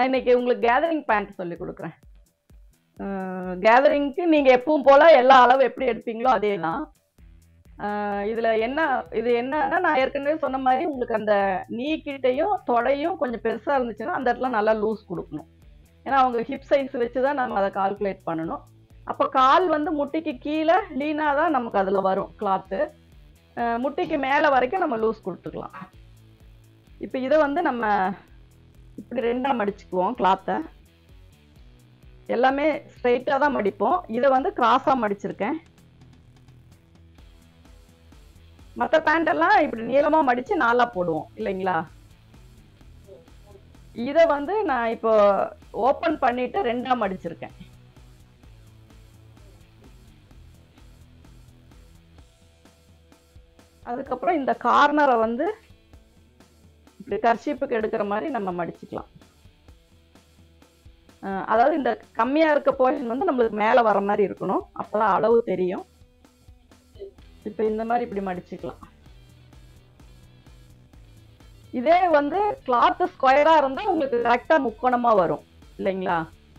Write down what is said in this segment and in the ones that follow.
இன்னைக்கு உங்களுக்கு gathering pant சொல்லி கொடுக்குறேன் கேதரிங்க்கு நீங்கள் எப்பவும் போல் எல்லா அளவு எப்படி எடுப்பீங்களோ அதே தான் இதில் என்ன இது என்னன்னா நான் ஏற்கனவே சொன்ன மாதிரி உங்களுக்கு அந்த நீக்கிட்டையும் தொடையும் கொஞ்சம் பெருசாக இருந்துச்சுன்னா அந்த இடத்துல நல்லா லூஸ் கொடுக்கணும் ஏன்னா அவங்க ஹிப் சைஸ் வச்சு தான் நம்ம அதை கால்குலேட் பண்ணணும் அப்போ கால் வந்து முட்டிக்கு கீழே லீனாக தான் நமக்கு அதில் வரும் கிளாத்து முட்டிக்கு மேலே வரைக்கும் நம்ம லூஸ் கொடுத்துக்கலாம் இப்போ இதை வந்து நம்ம இப்படி ரெண்டாக மடிச்சுக்குவோம் கிளாத்தை எல்லாமே ஸ்ட்ரைட்டாக தான் மடிப்போம் இதை வந்து கிராஸாக மடிச்சிருக்கேன் மற்ற பேண்ட் எல்லாம் இப்படி நீளமாக மடித்து நாலாக போடுவோம் இல்லைங்களா இதை வந்து நான் இப்போ ஓப்பன் பண்ணிட்டு ரெண்டா மடிச்சிருக்கேன் அதுக்கப்புறம் இந்த கார்னரை வந்து இப்படி கர்ஷீப்புக்கு எடுக்கிற மாதிரி நம்ம மடிச்சுக்கலாம் அஹ் அதாவது இந்த கம்மியாக இருக்க போர்ஷன் வந்து நம்மளுக்கு மேலே வர மாதிரி இருக்கணும் அப்போதான் அளவு தெரியும் இப்போ இந்த மாதிரி இப்படி மடிச்சுக்கலாம் இதே வந்து கிளாத் ஸ்கொயரா இருந்தா உங்களுக்கு கரெக்டா முக்கோணமா வரும் இல்லைங்களா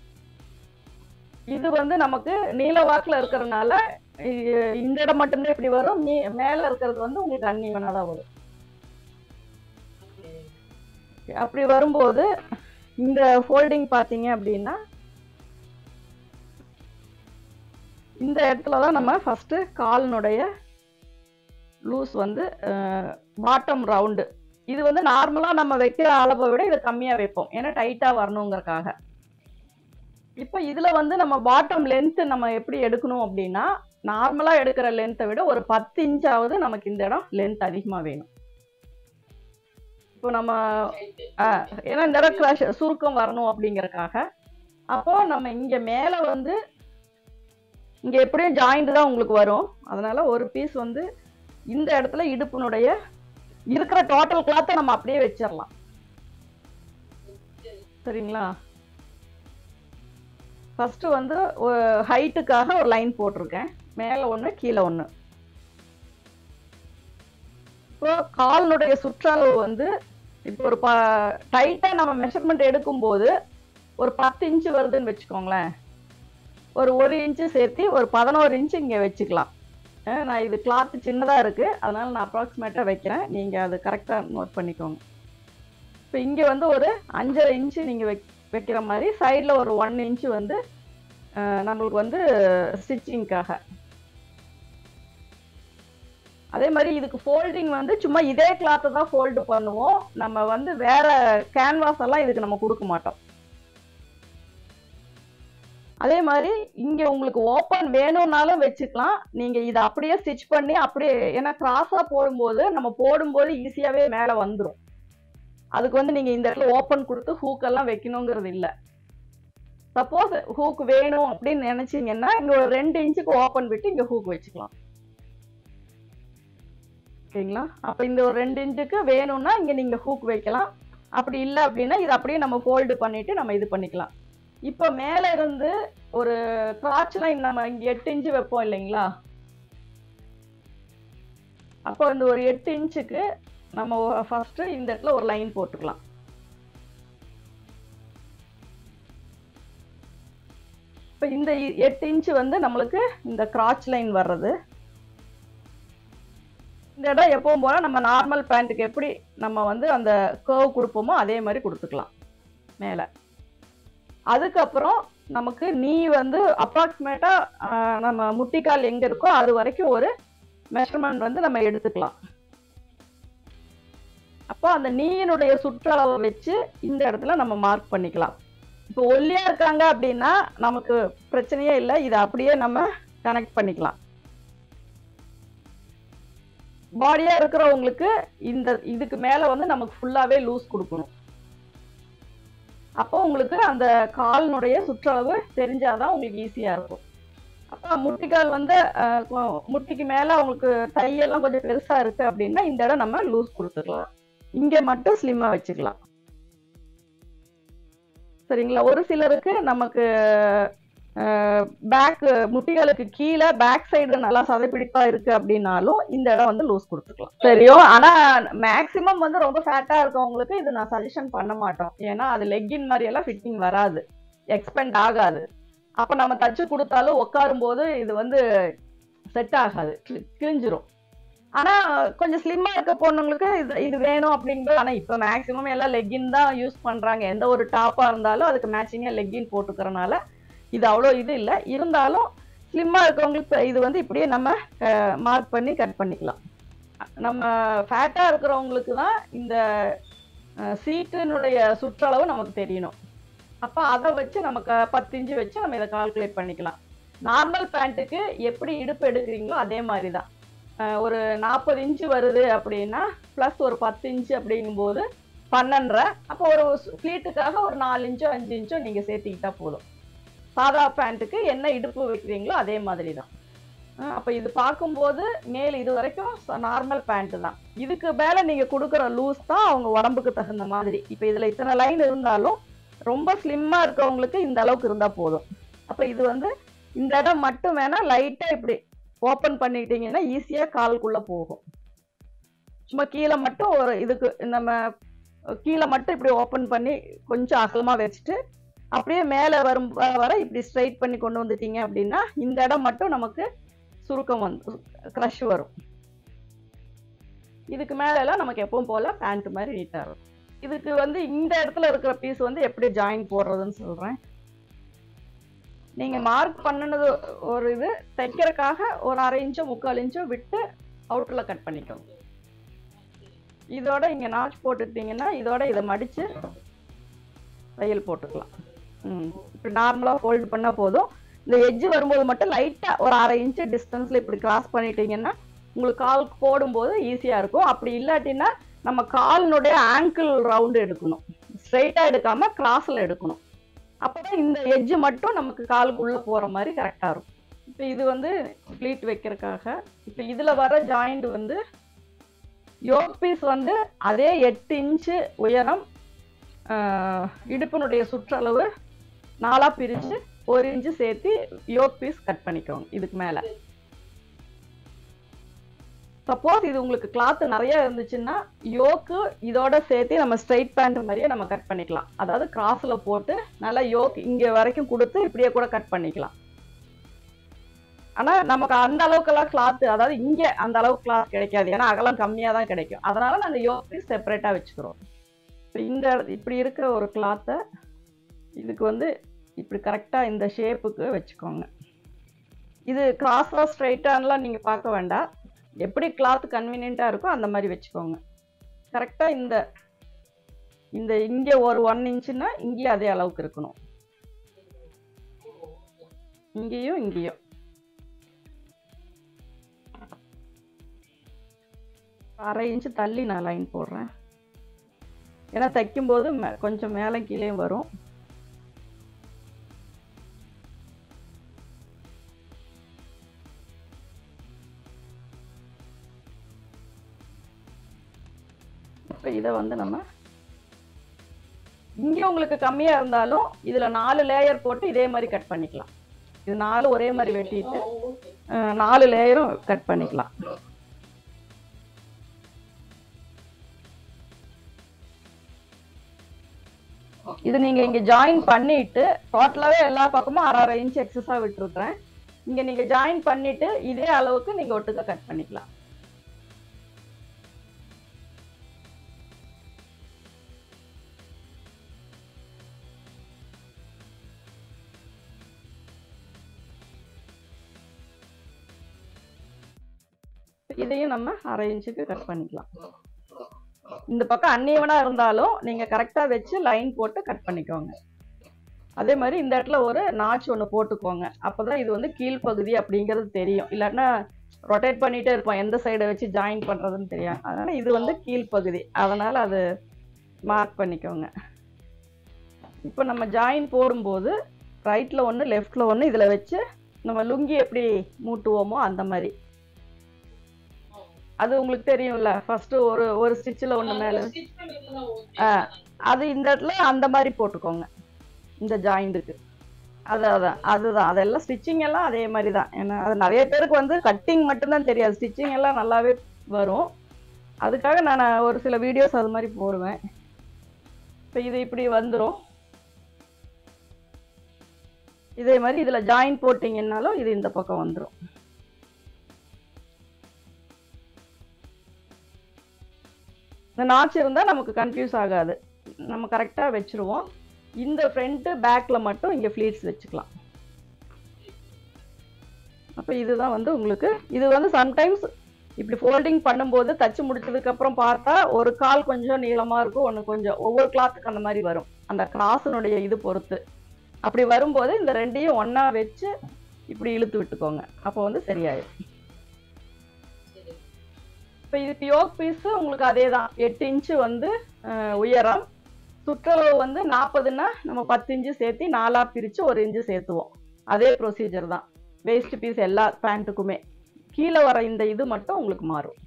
இது வந்து நமக்கு நீல வாக்குல இருக்கிறதுனால இ- இந்த இடம் மட்டும்தான் இப்படி வரும் நீ மேல இருக்கிறது வந்து உங்களுக்கு அன்னீவனா தான் வரும் அப்படி வரும்போது இந்த ஃபோல்டிங் பார்த்தீங்க அப்படின்னா இந்த இடத்துல தான் நம்ம ஃபர்ஸ்ட் காலினுடைய லூஸ் வந்து பாட்டம் ரவுண்டு இது வந்து நார்மலாக நம்ம வைக்கிற அளவை விட இதை கம்மியாக வைப்போம் ஏன்னா டைட்டாக வரணுங்கிறக்காக இப்போ இதில் வந்து நம்ம பாட்டம் லென்த்து நம்ம எப்படி எடுக்கணும் அப்படின்னா நார்மலாக எடுக்கிற லென்த்தை விட ஒரு பத்து இன்ச்சாவது நமக்கு இந்த இடம் லென்த் அதிகமாக வேணும் இப்போ நம்ம ஆ, ஏன்னா இந்த இடம் கிராஷ் சுருக்கம் வரணும் அப்படிங்கறக்காக அப்போ நம்ம இங்கே மேலே வந்து இங்கே எப்படியும் ஜாயிண்ட் தான் உங்களுக்கு வரும் அதனால ஒரு பீஸ் வந்து இந்த இடத்துல இடுப்பினுடைய இருக்கிற டோட்டல் கிளாத்தை நம்ம அப்படியே வச்சிடலாம் சரிங்களா ஃபர்ஸ்ட் வந்து ஹைட்டுக்காக ஒரு லைன் போட்டிருக்கேன் மேலே ஒன்று கீழே ஒன்று இப்போ காலினுடைய சுற்றளவு வந்து இப்போ ஒரு ப டைட்டாக நம்ம மெஷர்மெண்ட் எடுக்கும்போது ஒரு பத்து இன்ச்சு வருதுன்னு வச்சுக்கோங்களேன் ஒரு ஒரு இன்ச்சு சேர்த்து ஒரு பதினோரு இன்ச்சு இங்கே வச்சுக்கலாம் அஹ் நான் இது கிளாத் சின்னதாக இருக்குது அதனால் நான் அப்ராக்சிமேட்டாக வைக்கிறேன் நீங்கள் அது கரெக்டாக நோட் பண்ணிக்கோங்க இப்போ இங்கே வந்து ஒரு அஞ்சரை இன்ச்சு நீங்கள் வைக் வைக்கிற மாதிரி சைடில் ஒரு ஒன் இன்ச்சு வந்து அஹ், நம்மளுக்கு வந்து ஸ்டிச்சிங்க்காக அதே மாதிரி இதுக்கு ஃபோல்டிங் வந்து சும்மா இதே கிளாத்தை தான் ஃபோல்டு பண்ணுவோம் நம்ம வந்து வேற கேன்வாஸ் எல்லாம் இதுக்கு நம்ம கொடுக்க மாட்டோம் அதே மாதிரி இங்க உங்களுக்கு ஓப்பன் வேணும்னாலும் வச்சுக்கலாம் நீங்க இதை அப்படியே ஸ்டிச் பண்ணி அப்படியே ஏன்னா கிராஸா போடும்போது நம்ம போடும்போது ஈஸியாவே மேல வந்துடும் அதுக்கு வந்து நீங்க இந்த இடத்துல ஓப்பன் கொடுத்து ஹூக் எல்லாம் வைக்கணுங்கிறது இல்ல சப்போஸ் ஹூக் வேணும் அப்படின்னு நினைச்சீங்கன்னா இங்க ஒரு ரெண்டு இன்ச்சுக்கு ஓப்பன் விட்டு இங்க ஹூக் வச்சுக்கலாம் ஓகேங்களா அப்ப இந்த ஒரு ரெண்டு இன்ச்சுக்கு வேணும்னா இங்க நீங்க ஹூக் வைக்கலாம் அப்படி இல்லை அப்படின்னா இது அப்படியே நம்ம ஃபோல்டு பண்ணிட்டு நம்ம இது பண்ணிக்கலாம் இப்போ மேல இருந்து ஒரு கிராச் லைன் நம்ம இங்க எட்டு இன்ச்சு வைப்போம் இல்லைங்களா அப்போ இந்த ஒரு எட்டு இன்ச்சுக்கு நம்ம ஃபர்ஸ்ட் இந்த இடத்துல ஒரு லைன் போட்டுக்கலாம் இப்போ இந்த இ- எட்டு இன்ச்சு வந்து நம்மளுக்கு இந்த கிராச் லைன் வர்றது இந்த இடம் எப்பவும் போல நம்ம நார்மல் பேண்ட்டுக்கு எப்படி நம்ம வந்து அந்த கர்வ் கொடுப்போமோ அதே மாதிரி கொடுத்துக்கலாம் மேலே அதுக்கப்புறம் நமக்கு நீ வந்து அப்ராக்சிமேட்டா நம்ம முட்டிக்கால் எங்க இருக்கோ அது வரைக்கும் ஒரு மெஷர்மெண்ட் வந்து நம்ம எடுத்துக்கலாம் அப்போ அந்த நீயினுடைய சுற்றளவை வச்சு இந்த இடத்துல நம்ம மார்க் பண்ணிக்கலாம் இப்போ ஒல்லியா இருக்காங்க அப்படின்னா நமக்கு பிரச்சனையே இல்லை இதை அப்படியே நம்ம கனெக்ட் பண்ணிக்கலாம் பாடியா இருக்கிறவங்களுக்கு இந்த இதுக்கு மேல வந்து நமக்கு ஃபுல்லாவே லூஸ் கொடுக்கணும் அப்போ உங்களுக்கு அந்த காலினுடைய சுற்றளவு தெரிஞ்சாதான் உங்களுக்கு ஈஸியா இருக்கும் அப்போ முட்டிக்கால் வந்து அஹ், கொ- முட்டிக்கு மேல உங்களுக்கு தையெல்லாம் கொஞ்சம் பெருசா இருக்கு அப்படின்னா இந்த இடம் நம்ம லூஸ் கொடுத்துக்கலாம் இங்க மட்டும் ஸ்லிம்மா வச்சுக்கலாம் சரிங்களா ஒரு சிலருக்கு நமக்கு பேக் முட்டிகளுக்கு கீழே பேக் சைடு நல்லா சதைப்பிடிப்பா இருக்கு அப்படின்னாலும் இந்த இடம் வந்து லூஸ் கொடுத்துக்கலாம் சரியோ ஆனா மேக்சிமம் வந்து ரொம்ப ஃபேட்டா இருக்கவங்களுக்கு இது நான் சஜஷன் பண்ண மாட்டோம் ஏன்னா அது லெக்கின் மாதிரி எல்லாம் ஃபிட்டிங் வராது எக்ஸ்பெண்ட் ஆகாது அப்ப நம்ம தச்சு கொடுத்தாலும் உட்காரும் போது இது வந்து செட் ஆகாது கிழி- கிழிஞ்சிரும் ஆனா கொஞ்சம் ஸ்லிம்மா இருக்க பொண்ணுங்களுக்கு இது இது வேணும் அப்படிங்கிறது ஆனா இப்ப மேக்சிமம் எல்லாம் லெக்கின் தான் யூஸ் பண்றாங்க எந்த ஒரு டாப்பா இருந்தாலும் அதுக்கு மேட்சிங்கா லெக்கின் போட்டுக்கறனால இது அவ்வளோ இது இல்லை இருந்தாலும் ஸ்லிம்மா இருக்கவங்களுக்கு இது வந்து இப்படியே நம்ம மார்க் பண்ணி கட் பண்ணிக்கலாம் நம்ம ஃபேட்டா இருக்கிறவங்களுக்கு தான் இந்த சீட்டினுடைய சுற்றளவு நமக்கு தெரியணும் அப்போ அதை வச்சு நமக்கு பத்து இன்ச்சு வச்சு நம்ம இதை கால்குலேட் பண்ணிக்கலாம் நார்மல் பேண்ட்டுக்கு எப்படி இடுப்பு எடுக்கிறீங்களோ அதே மாதிரி தான் அஹ் ஒரு நாற்பது இன்ச்சு வருது அப்படின்னா ப்ளஸ் ஒரு பத்து இன்ச்சு அப்படிங்கும்போது பன்னெண்டரை அப்போ ஒரு ஃப்ளீட்டுக்காக ஒரு நாலு இன்ச்சோ அஞ்சு இன்ச்சோ நீங்கள் சேர்த்திக்கிட்டா போதும் சாதா பேண்ட்டுக்கு என்ன இடுப்பு வைக்கிறீங்களோ அதே மாதிரி தான் அப்போ இது பார்க்கும்போது மேல் இது வரைக்கும் நார்மல் பேண்ட்டு தான் இதுக்கு மேலே நீங்கள் கொடுக்குற லூஸ் தான் அவங்க உடம்புக்கு தகுந்த மாதிரி இப்போ இதில் இத்தனை லைன் இருந்தாலும் ரொம்ப ஸ்லிம்மாக இருக்கவங்களுக்கு இந்த அளவுக்கு இருந்தால் போதும் அப்போ இது வந்து இந்த இடம் மட்டும் வேணால் லைட்டாக இப்படி ஓப்பன் பண்ணிக்கிட்டீங்கன்னா ஈஸியாக காலுக்குள்ளே போகும் சும்மா கீழே மட்டும் ஒரு இதுக்கு நம்ம கீழே மட்டும் இப்படி ஓப்பன் பண்ணி கொஞ்சம் அகலமாக வச்சுட்டு அப்படியே மேலே வரும் வ- வர இப்படி ஸ்ட்ரைட் பண்ணி கொண்டு வந்துட்டீங்க அப்படின்னா இந்த இடம் மட்டும் நமக்கு சுருக்கம் வந்து க்ரஷ் வரும் இதுக்கு மேலெல்லாம் நமக்கு எப்பவும் போல பேண்ட் மாதிரி நீட்டாக இருக்கும் இதுக்கு வந்து இந்த இடத்துல இருக்கிற பீஸ் வந்து எப்படி ஜாயின் போடுறதுன்னு சொல்கிறேன் நீங்கள் மார்க் பண்ணினது ஒரு இது தைக்கிறதுக்காக ஒரு அரை இன்ச்சோ முக்கால் இன்ச்சோ விட்டு அவுட்டரில் கட் பண்ணிக்கோங்க இதோட இங்கே நாச் போட்டுட்டீங்கன்னா இதோட இதை மடித்து தையல் போட்டுக்கலாம் ம் இப்படி நார்மலாக ஃபோல்டு பண்ணால் போதும் இந்த எட்ஜ் வரும்போது மட்டும் லைட்டாக ஒரு அரை இன்ச்சு டிஸ்டன்ஸில் இப்படி கிராஸ் பண்ணிட்டீங்கன்னா உங்களுக்கு கால் போடும்போது ஈஸியாக இருக்கும் அப்படி இல்லாட்டினா நம்ம காலினுடைய ஆங்கிள் ரவுண்டு எடுக்கணும் ஸ்ட்ரைட்டாக எடுக்காமல் கிராஸில் எடுக்கணும் அப்போ தான் இந்த எட்ஜ் மட்டும் நமக்கு காலுக்குள்ளே போகிற மாதிரி கரெக்டாக இருக்கும் இப்போ இது வந்து ப்ளீட் வைக்கிறதுக்காக இப்போ இதில் வர ஜாயிண்ட் வந்து யோக் பீஸ் வந்து அதே எட்டு இன்ச்சு உயரம் ஆஹ், இடுப்பினுடைய சுற்றளவு நாலாக பிரித்து ஒரு இன்ச்சு சேர்த்து யோக் பீஸ் கட் பண்ணிக்கோங்க இதுக்கு மேலே சப்போஸ் இது உங்களுக்கு கிளாத் நிறைய இருந்துச்சுன்னா யோக்கு இதோட சேர்த்து நம்ம ஸ்ட்ரைட் பேண்ட் மாதிரியே நம்ம கட் பண்ணிக்கலாம் அதாவது கிராஸில் போட்டு நல்லா யோக் இங்கே வரைக்கும் கொடுத்து இப்படியே கூட கட் பண்ணிக்கலாம் ஆனால் நமக்கு அந்த அளவுக்கெல்லாம் கிளாத் அதாவது இங்கே அந்த அளவுக்கு கிளாத் கிடைக்காது ஏன்னா அகலம் கம்மியாக தான் கிடைக்கும் அதனால நாங்கள் யோக் பீஸ் செப்பரேட்டாக வச்சுக்கிறோம் இப்போ இந்த இப்படி இருக்கிற ஒரு கிளாத்தை இதுக்கு வந்து இப்படி கரெக்டாக இந்த ஷேப்புக்கு வச்சுக்கோங்க இது கிராஸாக ஸ்ட்ரைட்டான்லாம் நீங்கள் பார்க்க வேண்டாம் எப்படி கிளாத் கன்வீனியண்ட்டாக இருக்கோ அந்த மாதிரி வச்சுக்கோங்க கரெக்டாக இந்த இந்த இங்கே ஒரு ஒன் இன்ச்சுன்னா இங்கேயும் அதே அளவுக்கு இருக்கணும் இங்கேயும் இங்கேயும் அரை இன்ச்சு தள்ளி நான் லைன் போடுறேன் ஏன்னா தைக்கும்போது மே- கொஞ்சம் மேலே கீழே வரும் இப்போ இதை வந்து நம்ம இங்கே உங்களுக்கு கம்மியாக இருந்தாலும் இதில் நாலு லேயர் போட்டு இதே மாதிரி கட் பண்ணிக்கலாம் இது நாலு ஒரே மாதிரி வெட்டிட்டு அஹ், நாலு லேயரும் கட் பண்ணிக்கலாம் இது நீங்க இங்க ஜாயின் பண்ணிட்டு டோட்டலாவே எல்லா பக்கமும் அரை அரை இன்ச் எக்ஸஸா விட்டுருக்கேன் இங்க நீங்க ஜாயின் பண்ணிட்டு இதே அளவுக்கு நீங்க ஒட்டுக்க கட் பண்ணிக்கலாம் இதையும் நம்ம அரை இன்ச்சுக்கு கட் பண்ணிக்கலாம் இந்த பக்கம் அன்னியவனா இருந்தாலும் நீங்க கரெக்டா வச்சு லைன் போட்டு கட் பண்ணிக்கோங்க அதே மாதிரி இந்த இடத்துல ஒரு நாச் ஒன்று போட்டுக்கோங்க அப்பதான் இது வந்து கீழ்ப்பகுதி அப்படிங்கிறது தெரியும் இல்லாட்டினா ரொட்டேட் பண்ணிட்டே இருப்போம் எந்த சைடை வச்சு ஜாயின் பண்றதுன்னு தெரியும் அதனால இது வந்து கீழ்ப்பகுதி அதனால அது மார்க் பண்ணிக்கோங்க இப்போ நம்ம ஜாயின் போடும்போது ரைட்ல ஒன்று லெஃப்ட்ல ஒன்று இதில் வச்சு நம்ம லுங்கி எப்படி மூட்டுவோமோ அந்த மாதிரி அது உங்களுக்கு தெரியும்ல ஃபர்ஸ்ட் ஒரு ஒரு ஸ்டிச்சில் ஒன்று மேலே ஆ அது இந்த இடத்துல அந்த மாதிரி போட்டுக்கோங்க இந்த ஜாயிண்ட்டுக்கு அதான் அதான் அதுதான் அதெல்லாம் ஸ்டிச்சிங் எல்லாம் அதே மாதிரி தான் ஏன்னா அது நிறைய பேருக்கு வந்து கட்டிங் மட்டும்தான் தெரியாது ஸ்டிச்சிங் எல்லாம் நல்லாவே வரும் அதுக்காக நான் ஒரு சில வீடியோஸ் அது மாதிரி போடுவேன் இப்போ இது இப்படி வந்துடும் இதே மாதிரி இதில் ஜாயின் போட்டிங்கன்னாலும் இது இந்த பக்கம் வந்துடும் இந்த நாச்சு இருந்தால் நமக்கு கன்ஃபியூஸ் ஆகாது நம்ம கரெக்டாக வச்சுருவோம் இந்த ஃப்ரண்ட்டு பேக்கில் மட்டும் இங்கே ஃப்ளீட்ஸ் வச்சுக்கலாம் அப்போ இதுதான் வந்து உங்களுக்கு இது வந்து சம்டைம்ஸ் இப்படி ஃபோல்டிங் பண்ணும்போது தச்சு முடிச்சதுக்கப்புறம் பார்த்தா ஒரு கால் கொஞ்சம் நீளமாக இருக்கும் ஒன்று கொஞ்சம் ஒவ்வொரு கிளாத்துக்கு அந்த மாதிரி வரும் அந்த கிராஸினுடைய இது பொறுத்து அப்படி வரும்போது இந்த ரெண்டையும் ஒன்றா வச்சு இப்படி இழுத்து விட்டுக்கோங்க அப்போ வந்து சரியாயிடும் இப்போ இதுக்கு யோக் பீஸு உங்களுக்கு அதே தான் எட்டு இன்ச்சு வந்து அஹ், உயரம் சுற்றளவு வந்து நாற்பதுன்னா நம்ம பத்து இன்ச்சு சேர்த்து நாலாக பிரித்து ஒரு இன்ச்சு சேர்த்துவோம் அதே ப்ரொசீஜர் தான் வேஸ்ட் பீஸ் எல்லா பேண்ட்டுக்குமே கீழே வர இந்த இது மட்டும் உங்களுக்கு மாறும்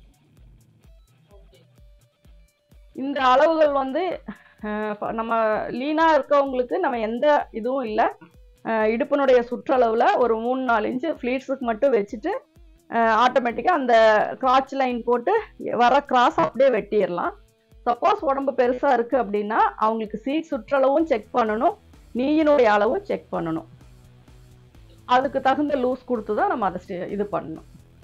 இந்த அளவுகள் வந்து அஹ், ஃப- நம்ம லீனாக இருக்கவங்களுக்கு நம்ம எந்த இதுவும் இல்லை இடுப்பினுடைய சுற்றளவில் ஒரு மூணு நாலு இன்ச்சு ஃப்ளீட்ஸுக்கு மட்டும் வச்சுட்டு ஆட்டோமேட்டிக்காக அந்த கிராச் லைன் போட்டு வர கிராஸ் அப்படியே வெட்டிடலாம் சப்போஸ் உடம்பு பெருசாக இருக்குது அப்படின்னா அவங்களுக்கு சீட் சுற்றளவும் செக் பண்ணணும் நீயினுடைய அளவும் செக் பண்ணணும் அதுக்கு தகுந்த லூஸ் கொடுத்து தான் நம்ம அதை ஸ்டி- இது பண்ணணும்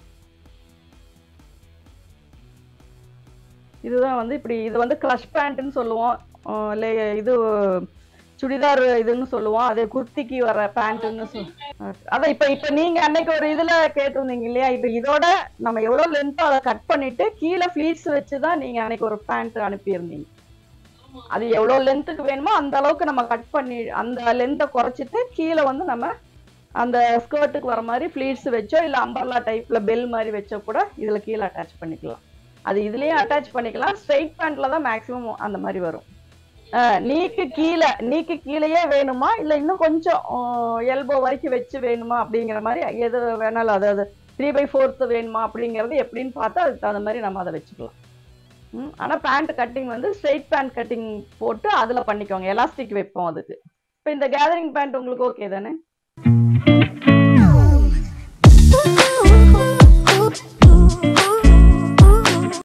இதுதான் வந்து இப்படி இது வந்து க்ளஷ் பேண்ட்டுன்னு சொல்லுவோம் அஹ் இல்லை இது சுடிதார் இதுன்னு சொல்லுவோம் அது குர்த்திக்கு வர பேண்ட்டுன்னு சொல் அதான் இப்போ இப்போ நீங்க அன்னைக்கு ஒரு இதுல கேட்டிருந்தீங்க இல்லையா இப்போ இதோட நம்ம எவ்வளவு லென்த்தோ அதை கட் பண்ணிட்டு கீழே ஃப்ளீட்ஸ் வச்சு தான் நீங்க அன்னைக்கு ஒரு பேண்ட் அனுப்பியிருந்தீங்க அது எவ்வளவு லென்த்துக்கு வேணுமோ அந்த அளவுக்கு நம்ம கட் பண்ணி அந்த லென்த்தை குறைச்சிட்டு கீழே வந்து நம்ம அந்த ஸ்கர்ட்டுக்கு வர மாதிரி ஃப்ளீட்ஸ் வச்சோ இல்லை அம்பர்லா டைப்ல பெல் மாதிரி வச்சோ கூட இதுல கீழே அட்டாச் பண்ணிக்கலாம் அது இதுலயும் அட்டாச் பண்ணிக்கலாம் ஸ்ட்ரைட் பேண்ட்ல தான் மேக்ஸிமம் அந்த மாதிரி வரும் அஹ் நீக்கு கீழே நீக்கு கீழேயே வேணுமா இல்லை இன்னும் கொஞ்சம் எல்போ வரைக்கும் வச்சு வேணுமா அப்படிங்கிற மாதிரி எது வேணாலும் அதாவது த்ரீ பை ஃபோர்த்து வேணுமா அப்படிங்கிறது எப்படின்னு பார்த்தா அதுக்கு தகுந்த மாதிரி நம்ம அதை வச்சுக்கலாம் ம் ஆனால் பேண்ட் கட்டிங் வந்து ஸ்ட்ரெயிட் பேண்ட் கட்டிங் போட்டு அதில் பண்ணிக்கோங்க எலாஸ்டிக் வைப்போம் அதுக்கு இப்போ இந்த கேதரிங் பேண்ட் உங்களுக்கு ஓகே தானே